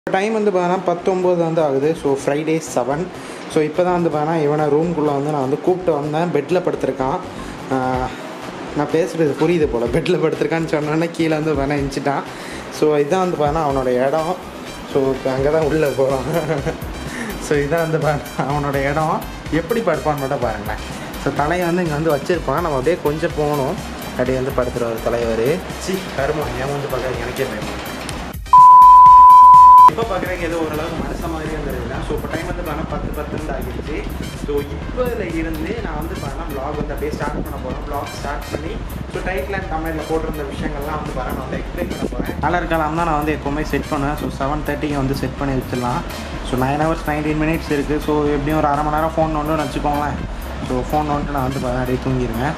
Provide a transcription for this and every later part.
time வந்து பார்த்தீங்கன்னா பத்தொம்போது வந்து ஆகுது ஸோ ஃப்ரைடே செவன் ஸோ இப்போ தான் வந்து பார்த்தீங்கன்னா இவனை ரூம்குள்ளே வந்து நான் வந்து கூப்பிட்டு வந்தேன் பெட்டில் படுத்திருக்கான் ஆஹ், நான் பேசுகிறது புரியுது போல் பெட்டில் படுத்திருக்கான்னு சொன்னோன்னே கீழே வந்து வேணா எஞ்சிட்டான் ஸோ இதான் வந்து பார்த்தீங்கன்னா அவனோட இடம் ஸோ இப்போ அங்கே தான் உள்ளே போகிறோம் ஸோ இதான் வந்து பாருங்க அவனோட இடம் எப்படி படுப்பான்னு மட்டும் பாருங்களேன் ஸோ தலையை வந்து இங்கே வந்து வச்சுருப்பான் நம்ம அப்படியே கொஞ்சம் போகணும் அப்படியே வந்து படுத்துருவார் தலைவர் சி கருமா ஏன் வந்து பார்க்க எனக்கே பயமா இப்போ பார்க்குறதுக்கு ஏதோ ஓரளவுக்கு மனச மாதிரியே இருந்தது ஸோ இப்போ டைம் வந்து பார்த்தா பத்து பத்துன்னு ஆகிடுச்சு ஸோ இப்போல இருந்து நான் வந்து பார்த்தா vlog வந்து அப்படியே ஸ்டார்ட் பண்ண போகிறேன் vlog ஸ்டார்ட் பண்ணி ஸோ டைட்டில் அண்ட் தமிழில் போட்டிருந்த விஷயங்கள்லாம் வந்து பாருங்க நான் வந்து எக்ஸ்பிளைன் பண்ண போகிறேன் கலர் காலம் தான் நான் வந்து எப்போவுமே செட் பண்ணுவேன் ஸோ செவன் தேர்ட்டிக்கு வந்து செட் பண்ணி வச்சிடலாம் so nine hours nineteen minutes இருக்குது ஸோ எப்படியும் ஒரு அரை மணி நேரம் ஃபோன் நோண்டுன்னு வச்சுக்கோங்களேன் ஸோ ஃபோன் நோண்டு நான் வந்து பார்த்தா அப்படியே தூங்கிடுவேன்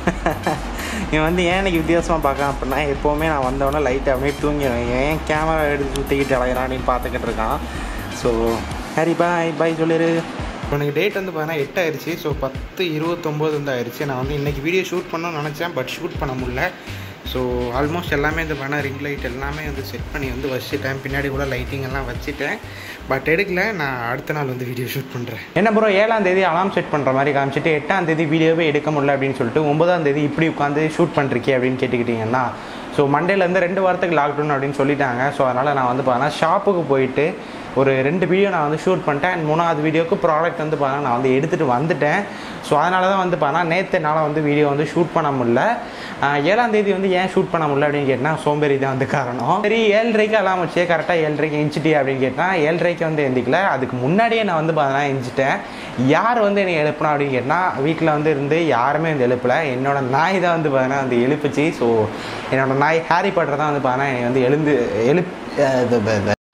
இவன் வந்து ஏன் எனக்கு வித்தியாசமாக பார்க்கான் அப்படின்னா எப்போவுமே நான் வந்தவொடனே லைட்டாக அப்படியே தூங்கிடுவேன் ஏன் கேமரா எடுத்து சுற்றிக்கிட்டு அலையிறான்னு பார்த்துக்கிட்டு இருக்கான் ஸோ ஹரி பாய் பாய் சொல்லிடு எனக்கு டேட் வந்து பார்த்தீங்கன்னா எட்டு ஆயிடுச்சு ஸோ பத்து இருபத்தொம்போது வந்து ஆயிடுச்சு நான் வந்து இன்றைக்கி வீடியோ ஷூட் பண்ணணும்னு நினச்சேன் பட் ஷூட் பண்ண முடியல ஸோ ஆல்மோஸ்ட் எல்லாமே வந்து பண்ண ரிங் லைட் எல்லாமே வந்து செட் பண்ணி வந்து வச்சுட்டேன் பின்னாடி கூட லைட்டிங் எல்லாம் வச்சுட்டேன் பட் எடுக்கல நான் அடுத்த நாள் வந்து வீடியோ ஷூட் பண்ணுறேன் என்ன ப்ரோ ஏழாம் தேதி அலாம் செட் பண்ணுற மாதிரி காமிச்சிட்டு எட்டாம் தேதி வீடியோவே எடுக்க முடியல அப்படின்னு சொல்லிட்டு ஒன்பதாம் தேதி இப்படி உட்காந்து ஷூட் பண்ணிருக்கே அப்படின்னு கேட்டுக்கிட்டிங்கன்னா ஸோ மண்டேலேருந்து ரெண்டு வாரத்துக்கு லாக்டவுன் அப்படின்னு சொல்லிட்டாங்க ஸோ அதனால் நான் வந்து பார்த்தீங்கன்னா ஷாப்புக்கு போயிட்டு ஒரு ரெண்டு வீடியோ நான் வந்து ஷூட் பண்ணிட்டேன் அண்ட் மூணாவது வீடியோக்கு ப்ராடக்ட் வந்து பார்த்தீங்கன்னா நான் வந்து எடுத்துகிட்டு வந்துட்டேன் ஸோ அதனால தான் வந்து பார்த்தீங்கன்னா நேற்று என்னால் வந்து வீடியோ வந்து ஷூட் பண்ண முடியல ஆஹ் ஏழாம் தேதி வந்து ஏன் ஷூட் பண்ண முடியல அப்படின்னு கேட்டால் சோம்பேறி தான் வந்து காரணம் சரி ஏழரைக்கு அலாம் வச்சே கரெக்டாக ஏழரைக்கு எஞ்சிட்டியா அப்படின்னு கேட்டால் ஏழரைக்கு வந்து எந்திக்கல அதுக்கு முன்னாடியே நான் வந்து பார்த்தீங்கன்னா எஞ்சிட்டேன் யார் வந்து என்னை எழுப்பினா அப்படின்னு கேட்டால் வீட்டில் வந்து இருந்து யாருமே வந்து எழுப்பல என்னோட நாய் தான் வந்து பார்த்தீங்கன்னா வந்து எழுப்புச்சு ஸோ என்னோட நாய் ஹாரி பாட்டர் தான் வந்து பார்த்தீங்கன்னா என்னை வந்து எழுந்து எழுப் அஹ் இது- இது- இது-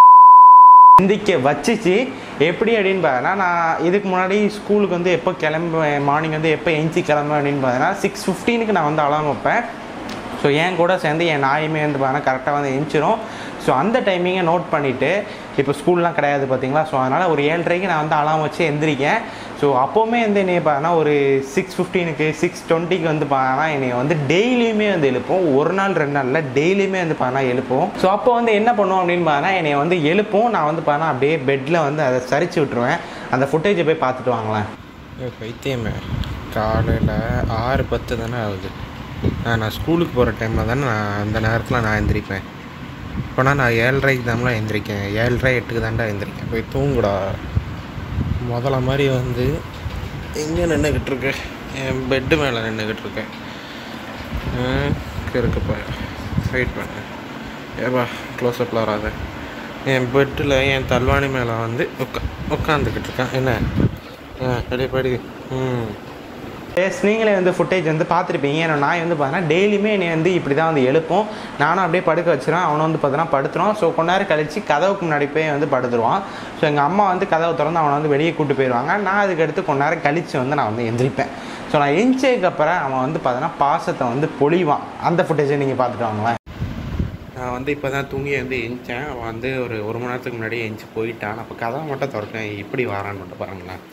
சிந்திக்க வச்சுச்சு எப்படி அப்படின்னு பார்த்தீங்கன்னா நான் இதுக்கு முன்னாடி ஸ்கூலுக்கு வந்து எப்போ கிளம்புவேன் மார்னிங் வந்து எப்போ எஞ்சி கிளம்புவேன் அப்படின்னு பார்த்தீங்கன்னா சிக்ஸ் ஃபிஃப்டீனுக்கு நான் வந்து அலாம் வைப்பேன் ஸோ என் கூட சேர்ந்து என் நாயுமே வந்து பார்த்தீங்கன்னா கரெக்டாக வந்து எஞ்சிரும் ஸோ அந்த டைமிங்கை நோட் பண்ணிவிட்டு இப்போ ஸ்கூல்லாம் கிடையாது பார்த்தீங்களா ஸோ அதனால் ஒரு ஏழரைக்கு நான் வந்து அலாம் வச்சு எந்திரிக்கேன் ஸோ அப்போவுமே வந்து என்னைய பார்த்தீங்கன்னா ஒரு சிக்ஸ் ஃபிஃப்டீனுக்கு சிக்ஸ் டுவெண்ட்டிக்கு வந்து பார்த்தீங்கன்னா என்னைய வந்து டெய்லியுமே வந்து எழுப்போம் ஒரு நாள் ரெண்டு நாளில் டெய்லியுமே வந்து பார்த்தீங்கன்னா எழுப்போம் ஸோ அப்போ வந்து என்ன பண்ணுவோம் அப்படின்னு பார்த்தீங்கன்னா என்னைய வந்து எழுப்போம் நான் வந்து பார்த்தீங்கன்னா அப்படியே பெட்டில் வந்து அதை சரிச்சு விட்டுருவேன் அந்த ஃபுட்டேஜை போய் பார்த்துட்டு வாங்களேன் பைத்தியமே காலையில் ஆறு பத்து தானே ஆகுது நான் ஸ்கூலுக்கு போகிற டைமில் தானே நான் அந்த நேரத்தில் நான் எந்திரிப்பேன் இப்போனா நான் ஏழரைக்கு தான்லாம் எந்திரிக்கேன் ஏழரை எட்டுக்கு தான்டா எந்திரிக்கேன் போய் தூங்குடா முதல்ல மாதிரி வந்து எங்கே நின்றுக்கிட்டு இருக்கேன் என் பெட்டு மேலே நின்றுக்கிட்டு இருக்கேன் இருக்குப்பா வெயிட் பண்ணு ஏப்பா க்ளோஸ்அப்பில் வராத என் பெட்டில் என் தல்வாணி மேலே வந்து உட்கா உட்காந்துக்கிட்டு இருக்கேன் என்ன ஆ படி படி ம் எஸ் நீங்களே வந்து ஃபுட்டேஜ் வந்து பார்த்துருப்பீங்க ஏன்னா நாய் வந்து பார்த்தீங்கன்னா டெய்லியுமே என்னை வந்து இப்படி தான் வந்து எழுப்போம் நானும் அப்படியே படுக்க வச்சிருவேன் அவனை வந்து பார்த்தீங்கன்னா படுத்துருவான் ஸோ கொஞ்ச நேரம் கழிச்சு கதவுக்கு முன்னாடி போய் வந்து படுத்துருவான் ஸோ எங்கள் அம்மா வந்து கதவை திறந்து அவனை வந்து வெளியே கூட்டு போயிடுவாங்க நான் அதுக்கு அடுத்து கொஞ்ச நேரம் கழிச்சு வந்து நான் வந்து எந்திரிப்பேன் ஸோ நான் எந்திரிச்சதுக்கப்புறம் அவன் வந்து பார்த்தீங்கன்னா பாசத்தை வந்து பொழிவான் அந்த ஃபுட்டேஜை நீங்கள் பார்த்துட்டு வாங்களேன் நான் வந்து இப்போ தான் தூங்கி வந்து எந்திச்சேன் அவன் வந்து ஒரு ஒரு மணி நேரத்துக்கு முன்னாடியே எந்திச்சு போயிட்டான் அப்போ கதவை மட்டும் திறக்கேன் இப்படி வரான்னு மட்டும் பாருங்களேன்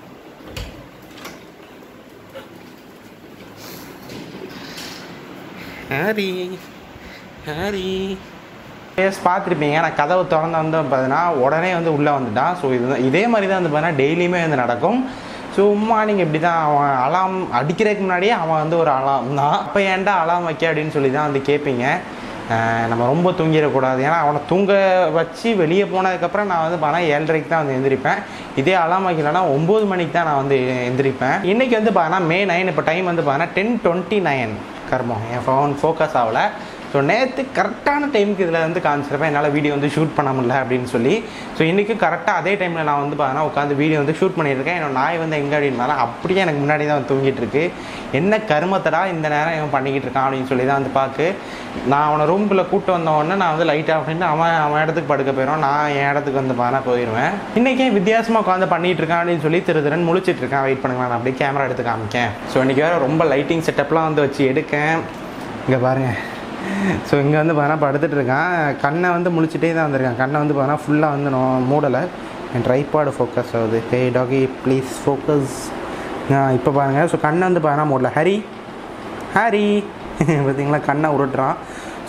ஹாரி ஹாரி ஃபேஸ் பார்த்துருப்பீங்க நான் கதவு திறந்து வந்து பார்த்தீங்கன்னா உடனே வந்து உள்ளே வந்துட்டான் ஸோ இது இதே மாதிரி தான் வந்து பார்த்தீங்கன்னா டெய்லியுமே வந்து நடக்கும் சும்மா நீங்கள் இப்படி தான் அவன் அலாம் அடிக்கிறதுக்கு முன்னாடியே அவன் வந்து ஒரு அலாம் தான் அப்போ ஏன்டா அலாம் வைக்க அப்படின்னு சொல்லி தான் வந்து கேட்பீங்க அஹ் நம்ம ரொம்ப தூங்கிடக்கூடாது ஏன்னா அவனை தூங்க வச்சு வெளியே போனதுக்கப்புறம் நான் வந்து பார்த்தா ஏழரைக்கு தான் வந்து எந்திரிப்பேன் இதே அலாம் வைக்கலன்னா ஒம்பது மணிக்கு தான் நான் வந்து எந்திரிப்பேன் இன்றைக்கி வந்து பார்த்தீங்கன்னா மே நைன் இப்போ டைம் வந்து பார்த்தீங்கன்னா டென் டுவெண்ட்டி நைன் கர்மம் என் ஃபோன் ஃபோக்கஸ் ஆகலை ஸோ நேற்று கரெக்டான டைமுக்கு இதில் வந்து காமிச்சிருப்பேன் என்னால் வீடியோ வந்து ஷூட் பண்ண முடியல அப்படின்னு சொல்லி ஸோ இன்றைக்கி கரெக்டாக அதே டைமில் நான் வந்து பார்த்தீங்கன்னா உட்காந்து வீடியோ வந்து ஷூட் பண்ணியிருக்கேன் என்னோட நாய் வந்து எங்கே அப்படின்னால அப்படியே எனக்கு முன்னாடி தான் வந்து தூங்கிட்டு இருக்கு என்ன கருமத்தடா இந்த நேரம் இவன் பண்ணிக்கிட்டு இருக்கான் அப்படின்னு சொல்லி தான் வந்து பார்க்கு நான் அவனை ரூம்குள்ளே கூப்பிட்டு வந்த உடனே நான் வந்து லைட் ஆஃப் பண்ணிட்டு அவன் அவன் இடத்துக்கு படுக்க போயிடுவான் நான் என் இடத்துக்கு வந்து பார்த்தா போயிடுவேன் இன்றைக்கே வித்தியாசமாக உட்காந்து பண்ணிட்டு இருக்கான் அப்படின்னு சொல்லி திரு திருன்னு முழிச்சிட்டு இருக்கேன் வெயிட் பண்ணுங்க நான் அப்படியே கேமரா எடுத்து காமிக்கேன் ஸோ இன்றைக்கி வேறு ரொம்ப லைட்டிங் செட்டப்லாம் வந்து வச்சு எடுக்கேன் இங்கே பாருங்கள் ஸோ இங்கே வந்து பார்த்தீங்கன்னா படுத்துட்டு இருக்கான் கண்ணை வந்து முழிச்சிட்டே தான் வந்திருக்கான் கண்ணை வந்து பார்த்தீங்கன்னா ஃபுல்லாக வந்து நான் மூடலை என் ட்ரைபாடு ஃபோக்கஸ் ஆகுது ஹே டாகி ப்ளீஸ் ஃபோக்கஸ் இப்போ பாருங்கள் ஸோ கண்ணை வந்து பார்த்தீங்கன்னா மூடல ஹரி ஹாரி பார்த்தீங்களா கண்ணை உருட்டுறான்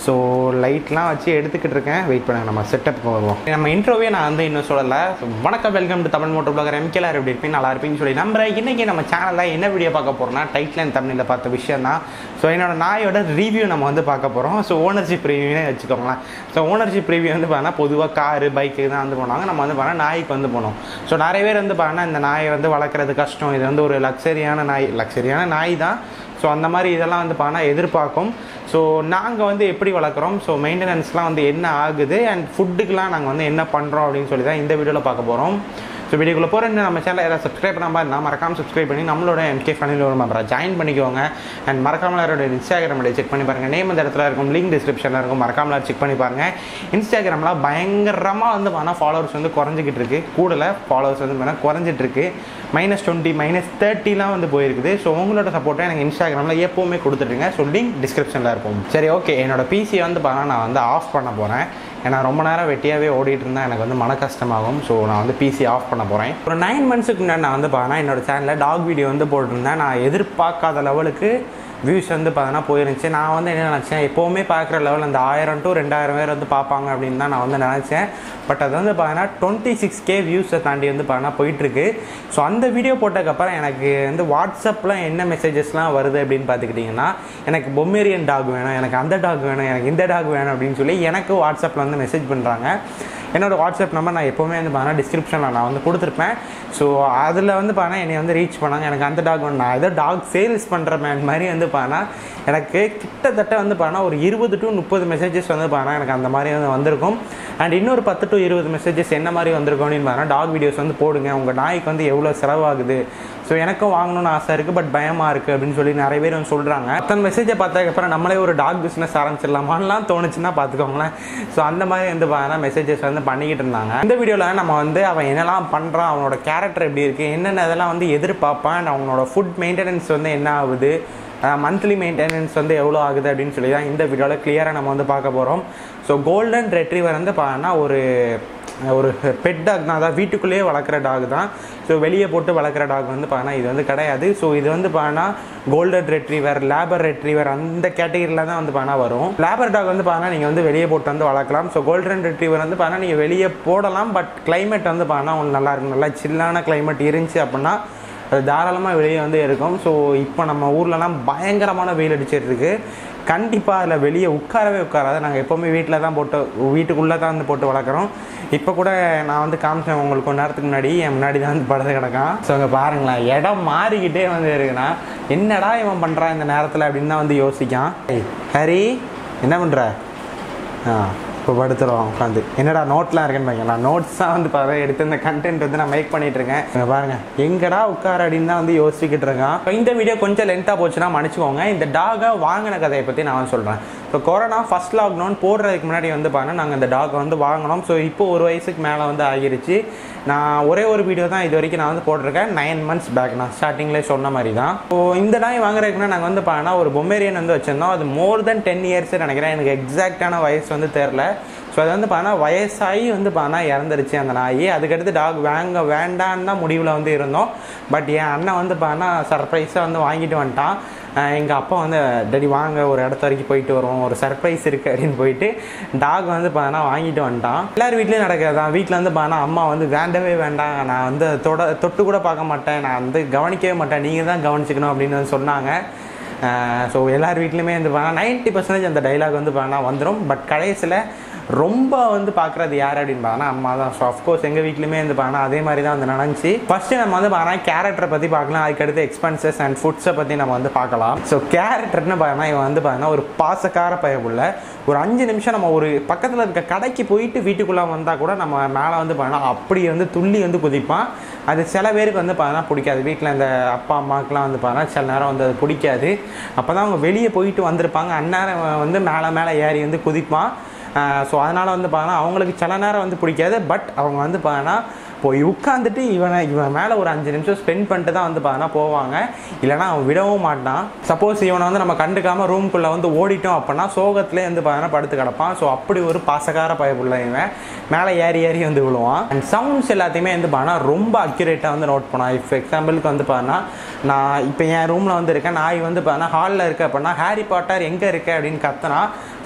ஸோ லைட்லாம் வச்சு எடுத்துக்கிட்டு இருக்கேன் வெயிட் பண்ணுங்க நம்ம செட்டப்புக்கு வருவோம் நம்ம இன்ட்ரோவே நான் வந்து இன்னும் சொல்லலை So, வணக்கம் welcome to Tamil motor blogger எம்கேலார் எப்படி இருப்பீங்க நல்லா இருப்பீங்கன்னு சொல்லி நம்புறேன் இன்னைக்கு நம்ம சேனலில் என்ன வீடியோ பார்க்க போகிறோம்னா டைட்டில் அண்ட் தமிழில் பார்த்த விஷயம் தான் ஸோ என்னோட நாயோட ரிவ்யூ நம்ம வந்து பார்க்க போகிறோம் ஸோ ஓனர்ஷிப் ரிவ்யூனே வச்சுக்கோங்களேன் ஸோ ஓனர்ஷிப் ரிவ்யூ வந்து பார்த்தா பொதுவாக காரு பைக்கு தான் வந்து போனாங்க நம்ம வந்து பார்த்தா நாய்க்கு வந்து போனோம் ஸோ நிறைய பேர் வந்து பார்த்தா இந்த நாயை வந்து வளர்க்குறது கஷ்டம் இது வந்து ஒரு லக்ஸரியான நாய் லக்ஸரியான நாய் தான் ஸோ அந்த மாதிரி இதெல்லாம் வந்து பார்த்தா எதிர்பார்க்கும் ஸோ நாங்கள் வந்து எப்படி வளர்க்குறோம் ஸோ மெயின்டெனன்ஸ்லாம் வந்து என்ன ஆகுது அண்ட் ஃபுட்டுக்கெலாம் நாங்கள் வந்து என்ன பண்ணுறோம் அப்படின்னு சொல்லி தான் இந்த வீடியோவில் பார்க்க போகிறோம் ஸோ வீடியோக்குள்ளே போகிற நம்ம சேனல் யாராவது சப்ஸ்கிரைப் பண்ணாமல் இருந்தால் மறக்காமல் சப்ஸ்கிரைப் பண்ணி நம்மளோட எம்கே ஃபனில் ஒரு மெம்பரை ஜாயின் பண்ணிக்கோங்க அண்ட் மறக்காமல் யாரோட இன்ஸ்டாகிராம் செக் பண்ணி பாருங்கள் நேம் இந்த இடத்துல இருக்கும் லிங்க் டிஸ்கிரிப்ஷனில் இருக்கும் மறக்காமல் செக் பண்ணி பாருங்கள் இன்ஸ்டாகிராமில் பயங்கரமாக வந்து பார்த்தா ஃபாலோவர்ஸ் வந்து குறைஞ்சிக்கிட்டு இருக்கு கூடல ஃபாலோவர்ஸ் வந்து பார்த்தா குறைஞ்சிட்டு இருக்கு மைனஸ் டுவெண்ட்டி மைனஸ் தேர்ட்டிலாம் வந்து போயிருக்குது ஸோ உங்களோட சப்போர்ட்டை எனக்கு இன்ஸ்டாகிராமில் எப்போவுமே கொடுத்துருங்க ஸோ லிங்க் டிஸ்கிரிப்ஷனில் இருக்கும் சரி ஓகே என்னோட பிசியை வந்து பார்த்தா நான் வந்து ஆஃப் பண்ண போகிறேன் ஏன்னா ரொம்ப நேரம் வெட்டியாகவே ஓடிட்டு இருந்தால் எனக்கு வந்து மன கஷ்டமாகும் ஸோ நான் வந்து பிசி ஆஃப் பண்ண போகிறேன் ஒரு நைன் மந்த்ஸுக்கு முன்னாடி நான் வந்து பார்த்தா என்னோட சேனலில் டாக் வீடியோ வந்து போட்டிருந்தேன் நான் எதிர்பார்க்காத லெவலுக்கு வியூஸ் வந்து பார்த்தீங்கன்னா போயிருந்துச்சு நான் வந்து என்ன நினச்சேன் எப்போவுமே பார்க்குற லெவல் அந்த ஆயிரம் டு ரெண்டாயிரம் பேர் வந்து பார்ப்பாங்க அப்படின்னு தான் நான் வந்து நினச்சேன் பட் அது வந்து பார்த்தீங்கன்னா டுவெண்ட்டி சிக்ஸ் கே வியூஸை தாண்டி வந்து பார்த்தீங்கன்னா போயிட்டுருக்கு ஸோ அந்த வீடியோ போட்டதுக்கப்புறம் எனக்கு வந்து வாட்ஸ்அப்பில் என்ன மெசேஜஸ்லாம் வருது அப்படின்னு பார்த்துக்கிட்டிங்கன்னா எனக்கு பொம்மேரியன் டாக் வேணும் எனக்கு அந்த டாக் வேணும் எனக்கு இந்த டாக் வேணும் அப்படின்னு சொல்லி எனக்கு வாட்ஸ்அப்பில் வந்து மெசேஜ் பண்ணுறாங்க என்னோட வாட்ஸ்அப் நம்பர் நான் எப்போவுமே வந்து பார்த்தா டிஸ்கிரிப்ஷனில் நான் வந்து கொடுத்துருப்பேன் ஸோ அதில் வந்து பார்த்தா என்னை வந்து ரீச் பண்ணாங்க எனக்கு அந்த டாக் வேணும் நான் ஏதோ டாக் சேல்ஸ் பண்ணுற மேன் மாதிரி வந்து பார்த்தா எனக்கு கிட்டத்தட்ட வந்து பார்த்தா ஒரு இருபது டு முப்பது மெசேஜஸ் வந்து பார்த்தா எனக்கு அந்த மாதிரி வந்து வந்திருக்கும் அண்ட் இன்னொரு பத்து டு இருபது மெசேஜஸ் என்ன மாதிரி வந்திருக்கும் அப்படின்னு பார்த்தா டாக் வீடியோஸ் வந்து போடுங்க உங்கள் நாய்க்கு வந்து எவ்வளோ செலவாகுது ஸோ எனக்கும் வாங்கணும்னு ஆசை இருக்குது பட் பயமாக இருக்குது அப்படின்னு சொல்லி நிறைய பேர் வந்து சொல்கிறாங்க அத்தனை மெசேஜை பார்த்ததுக்கப்புறம் நம்மளே ஒரு டாக் பிஸ்னஸ் ஆரம்பிச்சிடலாமான்லாம் தோணுச்சுன்னா பார்த்துக்கோங்களேன் ஸோ அந்த மாதிரி வந்து பார்த்தா மெசேஜஸ் வந்து பண்ணிக்கிட்டு இருந்தாங்க இந்த வீடியோவில் நம்ம வந்து அவன் என்னெல்லாம் பண்ணுறான் அவனோட கேரக்டர் எப்படி இருக்குது என்னென்ன இதெல்லாம் வந்து எதிர்பார்ப்பான் அவனோட ஃபுட் மெயின்டெனன்ஸ் வந்து என்ன ஆகுது மந்த்லி மெயின்டெனன்ஸ் வந்து எவ்வளோ ஆகுது அப்படின்னு சொல்லி தான் இந்த வீடியோவில் கிளியராக நம்ம வந்து பார்க்க போகிறோம் ஸோ கோல்டன் ரெட்ரீவர் வந்து பார்த்தோன்னா ஒரு ஒரு பெட் டாக் தான் அதாவது வீட்டுக்குள்ளேயே வளர்க்குற டாக் தான் ஸோ வெளியே போட்டு வளர்க்குற டாக் வந்து பார்த்தா இது வந்து கிடையாது ஸோ இது வந்து பார்த்தா கோல்டன் ரெட்ரீவர் லேபர் ரெட்ரீவர் அந்த கேட்டகரியில் தான் வந்து பார்த்தா வரும் லேபர் டாக் வந்து பார்த்தா நீங்கள் வந்து வெளியே போட்டு வந்து வளர்க்கலாம் ஸோ கோல்டன் ரெட்ரீவர் வந்து பார்த்தா நீங்கள் வெளியே போடலாம் பட் கிளைமேட் வந்து பார்த்தா உங்களுக்கு நல்லா இருக்கும் நல்லா சில்லான கிளைமேட் இருந்துச்சு அப்படின்னா அது தாராளமாக வெளியே வந்து இருக்கும் ஸோ இப்போ நம்ம ஊர்லலாம் பயங்கரமான வெயில் அடிச்சிட்டு இருக்கு கண்டிப்பாக அதில் வெளியே உட்காரவே உட்காராது நாங்கள் எப்போவுமே வீட்டில் தான் போட்டு வீட்டுக்குள்ளே தான் வந்து போட்டு வளர்க்குறோம் இப்போ கூட நான் வந்து காமிச்சேன் உங்களுக்கு கொஞ்ச நேரத்துக்கு முன்னாடி என் முன்னாடி தான் வந்து படுத்து கிடக்கான் ஸோ அங்கே பாருங்களேன் இடம் மாறிக்கிட்டே வந்து இருக்குன்னா என்னடா இவன் பண்ணுறான் இந்த நேரத்தில் அப்படின்னு தான் வந்து யோசிக்கான் ஏய், ஹரி என்ன பண்ணுற ஆ இப்போ படுத்துருவோம் உட்காந்து என்னடா நோட்லாம் இருக்குன்னு பாருங்க நான் நோட்ஸ் தான் வந்து பாரு எடுத்து இந்த கண்டென்ட் வந்து நான் மேக் பண்ணிட்டு இருக்கேன் இங்க பாருங்க எங்கடா உட்கார அப்படின்னு தான் வந்து யோசிச்சுக்கிட்டு இருக்கான் இப்போ இந்த வீடியோ கொஞ்சம் லென்த்தாக போச்சுன்னா மன்னிச்சுக்கோங்க இந்த டாகை வாங்கின கதையை பற்றி நான் வந்து சொல்கிறேன் இப்போ கொரோனா ஃபர்ஸ்ட் லாக்டவுன் போடுறதுக்கு முன்னாடி வந்து பாருங்க நாங்கள் இந்த டாகை வந்து வாங்கினோம் ஸோ இப்போ ஒரு வயசுக்கு மேலே வந்து ஆகிருச்சு நான் ஒரே ஒரு வீடியோ தான் இது வரைக்கும் நான் வந்து போட்டிருக்கேன் நைன் மந்த்ஸ் பேக் நான் ஸ்டார்டிங்லேயே சொன்ன மாதிரி தான் ஸோ இந்த நாய் வாங்குறதுக்குன்னா நாங்கள் வந்து பார்த்தா ஒரு பொம்மேரியன் வந்து வச்சிருந்தோம் அது மோர் தென் டென் இயர்ஸ் நினைக்கிறேன் எனக்கு எக்ஸாக்டான வயசு வந்து தெரில ஸோ அது வந்து பார்த்தா வயசாகி வந்து பார்த்தா இறந்துருச்சு அந்த நாய் அதுக்கடுத்து டாக் வாங்க வேண்டான்னு தான் முடிவில் வந்து இருந்தோம் பட் என் அண்ணன் வந்து பார்த்தா சர்ப்ரைஸாக வந்து வாங்கிட்டு வந்துட்டான் எங்கள் அப்பா வந்து டெடி வாங்க ஒரு இடத்த வரைக்கும் போயிட்டு வருவோம் ஒரு சர்ப்ரைஸ் இருக்குது அப்படின்னு போயிட்டு டாக் வந்து பார்த்தா வாங்கிட்டு வந்துட்டான் எல்லார் வீட்லேயும் நடக்கிறதான் வீட்டில் வந்து பார்த்தா அம்மா வந்து வேண்டவே வேண்டாம் நான் வந்து தொட தொட்டு கூட பார்க்க மாட்டேன் நான் வந்து கவனிக்கவே மாட்டேன் நீங்கள் தான் கவனிச்சுக்கணும் அப்படின்னு வந்து சொன்னாங்க ஸோ எல்லார் வீட்லையுமே வந்து பார்த்தா நைன்ட்டி பர்சன்டேஜ் அந்த டைலாக் வந்து பார்த்தா வந்துடும் பட் கடைசியில் ரொம்ப வந்து பார்க்குறது யார் அப்படின்னு பார்த்தா அம்மா தான் ஸோ அஃப்கோர்ஸ் எங்கள் வீட்லையுமே வந்து பார்த்தா அதே மாதிரி தான் வந்து நடந்துச்சு ஃபஸ்ட்டு நம்ம வந்து பார்த்தா கேரக்டரை பற்றி பார்க்கலாம் அதுக்கடுத்து எக்ஸ்பென்சஸ் அண்ட் ஃபுட்ஸை பற்றி நம்ம வந்து பார்க்கலாம் ஸோ கேரக்டர்னு பார்த்தா இவன் வந்து பார்த்தீங்கன்னா ஒரு பாசக்கார பயப்புள்ள ஒரு அஞ்சு நிமிஷம் நம்ம ஒரு பக்கத்தில் இருக்க கடைக்கு போயிட்டு வீட்டுக்குள்ளே வந்தால் கூட நம்ம மேலே வந்து பார்த்தா அப்படி வந்து துள்ளி வந்து குதிப்பான் அது சில பேருக்கு வந்து பார்த்தா பிடிக்காது வீட்டில் இந்த அப்பா அம்மாக்கெலாம் வந்து பார்த்தா சில நேரம் வந்து அது பிடிக்காது அப்போ தான் அவங்க வெளியே போயிட்டு வந்திருப்பாங்க அந்நேரம் வந்து மேலே மேலே ஏறி வந்து குதிப்பான் ஸோ அதனால் வந்து பார்த்தா அவங்களுக்கு சில நேரம் வந்து பிடிக்காது பட் அவங்க வந்து பார்த்தா போய் உட்காந்துட்டு இவனை இவன் மேலே ஒரு அஞ்சு நிமிஷம் ஸ்பெண்ட் பண்ணிட்டு தான் வந்து பார்த்தா போவாங்க இல்லைனா அவன் விடவும் மாட்டான் சப்போஸ் இவனை வந்து நம்ம கண்டுக்காமல் ரூம்குள்ளே வந்து ஓடிட்டோம் அப்படின்னா சோகத்திலே வந்து பார்த்தா படுத்து கிடப்பான் ஸோ அப்படி ஒரு பாசக்கார பயப்புள்ள இவன் மேலே ஏறி ஏறி வந்து விழுவான் அண்ட் சவுண்ட்ஸ் எல்லாத்தையுமே வந்து பார்த்தா ரொம்ப அக்யூரேட்டாக வந்து நோட் பண்ணான் இப்போ எக்ஸாம்பிளுக்கு வந்து பார்த்தா நான் இப்போ என் ரூமில் வந்து இருக்கேன் நாய் வந்து பார்த்தா ஹாலில் இருக்க அப்படின்னா ஹாரி பாட்டர் எங்கே இருக்க அப்படின்னு கத்துனா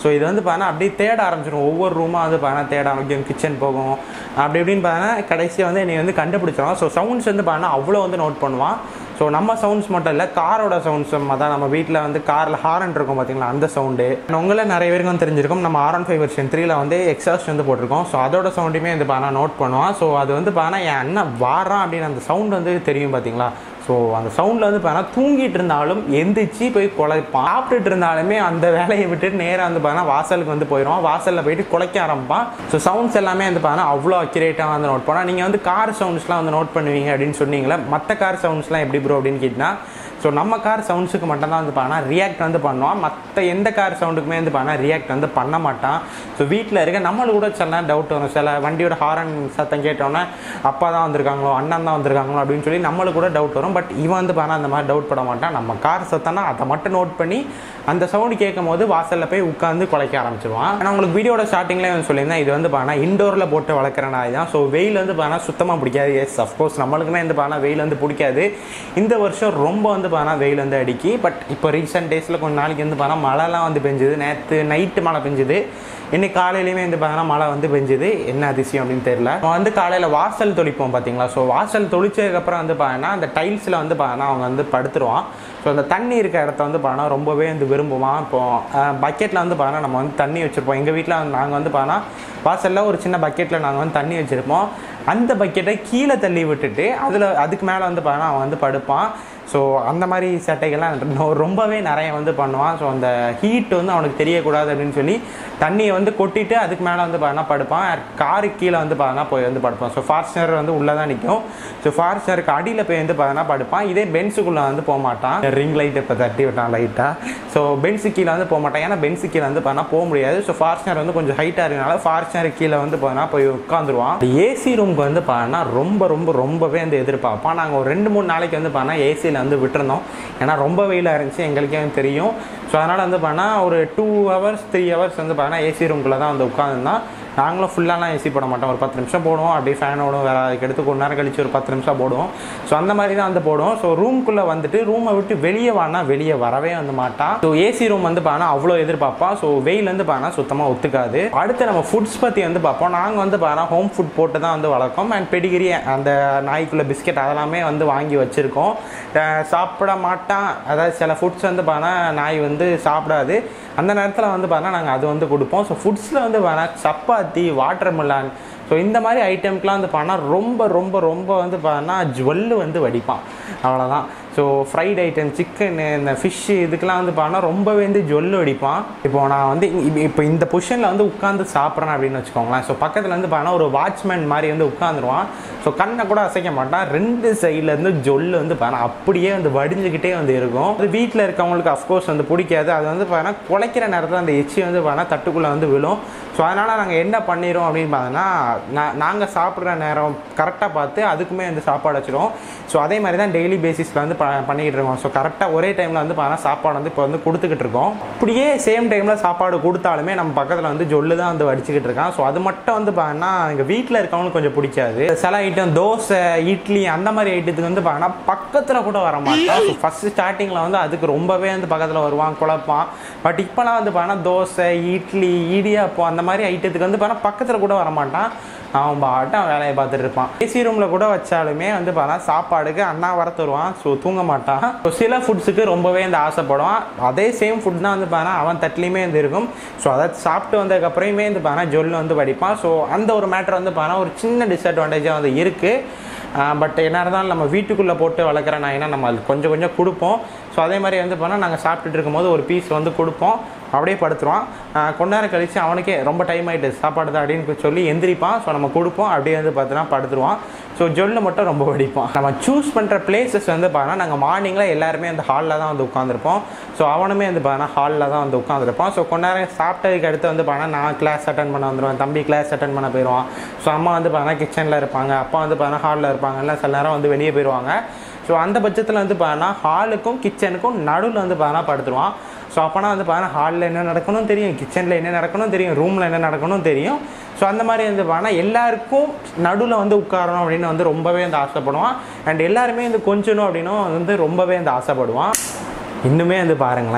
ஸோ இது வந்து பார்த்தா அப்படியே தேட ஆரம்பிச்சிடும் ஒவ்வொரு ரூமாக வந்து பார்த்தா தேட ஆரம்பிக்கும் கிச்சன் போகும் அப்படி இப்படின்னு பார்த்தா கடைசியாக வந்து என்னை வந்து கண்டுபிடிச்சிடும் ஸோ சவுண்ட்ஸ் வந்து பார்த்தா அவ்வளோ வந்து நோட் பண்ணுவான் ஸோ நம்ம சவுண்ட்ஸ் மட்டும் இல்லை காரோட சவுண்ட்ஸ் தான் நம்ம வீட்டில் வந்து காரில் ஹாரன் இருக்கும் பார்த்தீங்களா அந்த சவுண்டு உங்களை நிறைய பேருக்கு வந்து தெரிஞ்சிருக்கும் நம்ம ஆர் ஒன் ஃபைவ் வெர்ஷன் த்ரீல வந்து எக்ஸாஸ்ட் வந்து போட்டிருக்கோம் ஸோ அதோட சவுண்டுமே வந்து பார்த்தா நோட் பண்ணுவான் ஸோ அது வந்து பார்த்தா என் அண்ணன் வாரான் அப்படின்னு அந்த சவுண்ட் வந்து தெரியும் பார்த்தீங்களா ஸோ அந்த சவுண்டில் வந்து பார்த்தா தூங்கிட்டு இருந்தாலும் எந்திரிச்சு போய் குலைப்பான் சாப்பிட்டுட்டு இருந்தாலுமே அந்த வேலையை விட்டுட்டு நேராக வந்து பார்த்தா வாசலுக்கு வந்து போயிடுவான் வாசலில் போயிட்டு குலைக்க ஆரம்பிப்பான் ஸோ சவுண்ட்ஸ் எல்லாமே வந்து பார்த்தா அவ்வளோ அக்யூரேட்டாக வந்து நோட் பண்ணால் நீங்கள் வந்து கார் சவுண்ட்ஸ்லாம் வந்து நோட் பண்ணுவீங்க அப்படின்னு சொன்னீங்களே மற்ற கார் சவுண்ட்ஸ்லாம் எப்படி ப்ரோ அப்படின்னு கேட்டினா ஸோ நம்ம கார் சவுண்ட்ஸுக்கு மட்டும் தான் வந்து பார்த்தா ரியாக்ட் வந்து பண்ணுவான் மற்ற எந்த கார் சவுண்டுக்குமே வந்து பார்த்தா ரியாக்ட் வந்து பண்ண மாட்டான் ஸோ வீட்டில் இருக்க நம்மளுக்கு கூட சில நேரம் டவுட் வரும் சில வண்டியோட ஹாரன் சத்தம் கேட்டோன்னே அப்பா தான் வந்திருக்காங்களோ அண்ணன் தான் வந்திருக்காங்களோ அப்படின்னு சொல்லி நம்மளுக்கு கூட டவுட் வரும் பட் இவன் வந்து பார்த்தா அந்த மாதிரி டவுட் பட மாட்டான் நம்ம கார் சத்தம்னா அதை மட்டும் நோட் பண்ணி அந்த சவுண்டு கேட்கும் போது வாசலில் போய் உட்காந்து குலைக்க ஆரம்பிச்சிருவான் நான் உங்களுக்கு வீடியோட ஸ்டார்டிங்லேயே வந்து சொல்லியிருந்தேன் இது வந்து பார்த்தா இண்டோரில் போட்டு வளர்க்குற நாய் தான் ஸோ வெயில் வந்து பார்த்தா சுத்தமாக பிடிக்காது எஸ் அஃப்கோர்ஸ் நம்மளுக்குமே வந்து பார்த்தா வெயில் வந்து பிடிக்காது இந்த வருஷம் ரொம்ப வந்து பார்த்தா வெயில் வந்து அடிக்கி பட் இப்போ ரீசெண்ட் டேஸில் கொஞ்ச நாளைக்கு வந்து பார்த்தா மழைலாம் வந்து பெஞ்சுது நேற்று நைட்டு மழை பெஞ்சுது இன்னைக்கு காலையிலையுமே வந்து பார்த்தீங்கன்னா மழை வந்து பெஞ்சுது என்ன அதிசயம் அப்படின்னு தெரியல நம்ம வந்து காலையில் வாசல் தொளிப்போம் பார்த்தீங்களா ஸோ வாசல் தொளிச்சதுக்கப்புறம் வந்து பார்த்தீங்கன்னா அந்த டைல்ஸில் வந்து பார்த்தீங்கன்னா அவங்க வந்து படுத்துருவான் ஸோ அந்த தண்ணி இருக்க இடத்த வந்து பார்த்தீங்கன்னா ரொம்பவே வந்து விரும்புவான் இப்போ பக்கெட்டில் வந்து பார்த்தீங்கன்னா நம்ம வந்து தண்ணி வச்சுருப்போம் எங்கள் வீட்டில் நாங்கள் வந்து பார்த்தீங்கன்னா வாசலில் ஒரு சின்ன பக்கெட்டில் நாங்கள் வந்து தண்ணி வச்சுருப்போம் அந்த பக்கெட்டை கீழே தள்ளி விட்டுட்டு அதில் அதுக்கு மேலே வந்து பார்த்தீங்கன்னா அவன் வந்து படுப்பான் ஸோ அந்த மாதிரி சேட்டைகள்லாம் ரொம்பவே நிறைய வந்து பண்ணுவான் ஸோ அந்த ஹீட் வந்து அவனுக்கு தெரியக்கூடாது அப்படின்னு சொல்லி தண்ணியை வந்து கொட்டிட்டு அதுக்கு மேலே வந்து பார்த்தீங்கன்னா படுப்பான் காருக்கு கீழே வந்து பார்த்தீங்கன்னா போய் வந்து படுப்பான் ஸோ ஃபார்ச்சுனர் வந்து உள்ளே தான் நிற்கும் ஸோ ஃபார்ச்சுனருக்கு அடியில் போய் வந்து பார்த்தீங்கன்னா படுப்பான் இதே பென்ஸுக்குள்ளே வந்து போக மாட்டான் ரிங் லைட் இப்போ தட்டி விட்டான் லைட்டாக ஸோ பென்ஸு கீழே வந்து போக மாட்டான் ஏன்னா பென்ஸு கீழே வந்து பார்த்தீங்கன்னா போக முடியாது ஸோ ஃபார்ச்சுனர் வந்து கொஞ்சம் ஹைட்டாக இருக்கனால ஃபார்ச்சுனர் கீழே வந்து பார்த்தீங்கன்னா போய் உட்காந்துருவான் ஏசி ரூமுக்கு வந்து பார்த்தீங்கன்னா ரொம்ப ரொம்ப ரொம்பவே வந்து எதிர்பார்ப்பான் நாங்கள் ஒரு ரெண்டு மூணு நாளைக்கு வந்து பார்த்தீங்கன்னா ஏசியில் வந்து விட்டுருந்தோம் ஏன்னா ரொம்ப வெயிலாக இருந்துச்சு எங்களுக்கே வந்து தெரியும் ஸோ அதனால் வந்து பார்த்தீங்கன்னா ஒரு டூ ஹவர்ஸ் த்ரீ ஹவர்ஸ் வந்து பார்த்தீங்கன்னா ஏசி ரூம்குள்ளே தான் வந்து உட்காந்துருந்தான் நாங்களும் ஃபுல்லாலாம் ஏசி போட மாட்டோம் ஒரு பத்து நிமிஷம் போடுவோம் அப்படியே ஃபேன் ஓடும் வேறு அதுக்கு எடுத்து கொஞ்ச நேரம் கழிச்சு ஒரு பத்து நிமிஷம் போடுவோம் ஸோ அந்த மாதிரி தான் வந்து போடுவோம் ஸோ ரூம்குள்ளே வந்துட்டு ரூமை விட்டு வெளியே வானா வெளியே வரவே வந்து மாட்டான் ஸோ ஏசி ரூம் வந்து பார்த்தா அவ்வளோ எதிர்பார்ப்பா ஸோ வெயில் வந்து பார்த்தா சுத்தமாக ஒத்துக்காது அடுத்து நம்ம ஃபுட்ஸ் பற்றி வந்து பார்ப்போம் நாங்கள் வந்து பார்த்தா ஹோம் ஃபுட் போட்டு தான் வந்து வளர்க்கோம் அண்ட் பெடிகிரி அந்த நாய்க்குள்ள பிஸ்கெட் அதெல்லாமே வந்து வாங்கி வச்சுருக்கோம் சாப்பிட மாட்டான் அதாவது சில ஃபுட்ஸ் வந்து பார்த்தா நாய் வந்து சாப்பிடாது அந்த நேரத்தில் வந்து பார்த்தா நாங்கள் அது வந்து கொடுப்போம் ஸோ ஃபுட்ஸில் வந்து பார்த்தா சப்பாத்தி வாட்டர் மிலான் ஸோ இந்த மாதிரி ஐட்டம்க்கெலாம் வந்து பார்த்தா ரொம்ப ரொம்ப ரொம்ப வந்து பார்த்தா ஜுவல்லு வந்து வடிப்பான் அவ்வளோதான் ஸோ ஃப்ரைட் ஐட்டம் சிக்கனு இந்த ஃபிஷ்ஷு இதுக்கெலாம் வந்து பார்த்தா ரொம்பவே வந்து ஜொல்லு அடிப்பான் இப்போ நான் வந்து இப்போ இந்த பொசிஷனில் வந்து உட்காந்து சாப்பிட்றேன் அப்படின்னு வச்சுக்கோங்களேன் ஸோ பக்கத்தில் வந்து பார்த்தா ஒரு வாட்ச்மேன் மாதிரி வந்து உட்காந்துருவான் ஸோ கண்ணை கூட அசைக்க மாட்டான் ரெண்டு சைட்லேருந்து ஜொல்லு வந்து பார்த்தா அப்படியே வந்து வடிஞ்சுக்கிட்டே வந்து இருக்கும் அது வீட்டில் இருக்கவங்களுக்கு அஃப்கோர்ஸ் வந்து பிடிக்காது அது வந்து பார்த்தா குலைக்கிற நேரத்தில் அந்த எச்சி வந்து பார்த்தா தட்டுக்குள்ளே வந்து விழும் ஸோ அதனால் நாங்கள் என்ன பண்ணிடுவோம் அப்படின்னு பார்த்தோன்னா நான் நாங்கள் சாப்பிட்ற நேரம் கரெக்டாக பார்த்து அதுக்குமே வந்து சாப்பாடு வச்சிடுவோம் ஸோ அதே மாதிரி தான் டெய்லி பேசிஸில் வந்து ப பண்ணிக்கிட்டு இருக்கோம் ஸோ கரெக்டாக ஒரே டைமில் வந்து பார்த்தா சாப்பாடு வந்து இப்போ வந்து கொடுத்துக்கிட்டு இருக்கோம் அப்படியே சேம் டைமில் சாப்பாடு கொடுத்தாலுமே நம்ம பக்கத்தில் வந்து ஜொல்லு தான் வந்து வடிச்சுக்கிட்டு இருக்கான் ஸோ அது மட்டும் வந்து பார்த்தா எங்கள் வீட்டில் இருக்கவங்களுக்கு கொஞ்சம் பிடிக்காது சில ஐட்டம் தோசை இட்லி அந்த மாதிரி ஐட்டத்துக்கு வந்து பார்த்தா பக்கத்தில் கூட வர மாட்டான் ஸோ ஃபஸ்ட்டு ஸ்டார்டிங்கில் வந்து அதுக்கு ரொம்பவே வந்து பக்கத்தில் வருவான் குழப்பான் பட் இப்போலாம் வந்து பார்த்தா தோசை இட்லி இடியாப்பம் அந்த மாதிரி ஐட்டத்துக்கு வந்து பார்த்தா பக்கத்தில் கூட வர மாட்டான் அவன் பாட்டும் வேலையை பார்த்துட்டு இருப்பான் ஏசி ரூமில் கூட வச்சாலுமே வந்து பார்த்தா சாப்பாடுக்கு அண்ணா வர தருவான் ஸோ தூங்க மாட்டான் ஸோ சில ஃபுட்ஸுக்கு ரொம்பவே இந்த ஆசைப்படுவான் அதே சேம் ஃபுட் தான் வந்து பார்த்தா அவன் தட்டிலையுமே வந்து இருக்கும் ஸோ அதை சாப்பிட்டு வந்ததுக்கப்புறமே வந்து பார்த்தா ஜொல்லு வந்து வடிப்பான் ஸோ அந்த ஒரு மேட்ரு வந்து பார்த்தா ஒரு சின்ன டிஸ்அட்வான்டேஜாக வந்து இருக்குது பட் என்ன இருந்தாலும் நம்ம வீட்டுக்குள்ளே போட்டு வளர்க்குற நாய்னா நம்ம அது கொஞ்சம் கொஞ்சம் கொடுப்போம் ஸோ அதே மாதிரி வந்து போனால் நாங்கள் சாப்பிட்டுட்டு இருக்கும்போது ஒரு பீஸ் வந்து கொடுப்போம் அப்படியே படுத்துருவான் கொஞ்ச நேரம் கழித்து அவனுக்கே ரொம்ப டைம் ஆகிட்டு சாப்பாடு தான் அப்படின்னு சொல்லி எந்திரிப்பான் ஸோ நம்ம கொடுப்போம் அப்படியே வந்து பார்த்தோன்னா படுத்துருவான் ஸோ ஜொல்லு மட்டும் ரொம்ப வெடிப்பான் நம்ம சூஸ் பண்ணுற பிளேசஸ் வந்து பார்த்தோன்னா நாங்கள் மார்னிங்கில் எல்லாருமே அந்த ஹாலில் தான் வந்து உட்காந்துருப்போம் ஸோ அவனுமே வந்து பார்த்தோன்னா ஹாலில் தான் வந்து உட்காந்துருப்பான் ஸோ கொஞ்ச நேரம் சாப்பிட்டதுக்கு அடுத்து வந்து பார்த்தா நான் கிளாஸ் அட்டன் பண்ண வந்துடுவேன் தம்பி கிளாஸ் அட்டன் பண்ண போயிடுவான் ஸோ அம்மா வந்து பார்த்தா கிச்சனில் இருப்பாங்க அப்பா வந்து பார்த்தா ஹாலில் இருப்பாங்க இல்லை சில நேரம் வந்து வெளியே போயிடுவாங்க ஸோ அந்த பட்சத்தில் வந்து பார்த்தா ஹாலுக்கும் கிச்சனுக்கும் நடுவில் வந்து பார்த்தா படுத்துருவான் ஸோ அப்போனா வந்து பார்த்தா ஹாலில் என்ன நடக்கணும் தெரியும் கிச்சனில் என்ன நடக்கணும் தெரியும் ரூமில் என்ன நடக்கணும் தெரியும் ஸோ அந்த மாதிரி வந்து பார்த்தா எல்லாருக்கும் நடுவில் வந்து உட்காரணும் அப்படின்னு வந்து ரொம்பவே வந்து ஆசைப்படுவான் அண்ட் எல்லாருமே வந்து கொஞ்சணும் அப்படின்னும் வந்து ரொம்பவே வந்து ஆசைப்படுவான் இன்னுமே வந்து பாருங்களேன்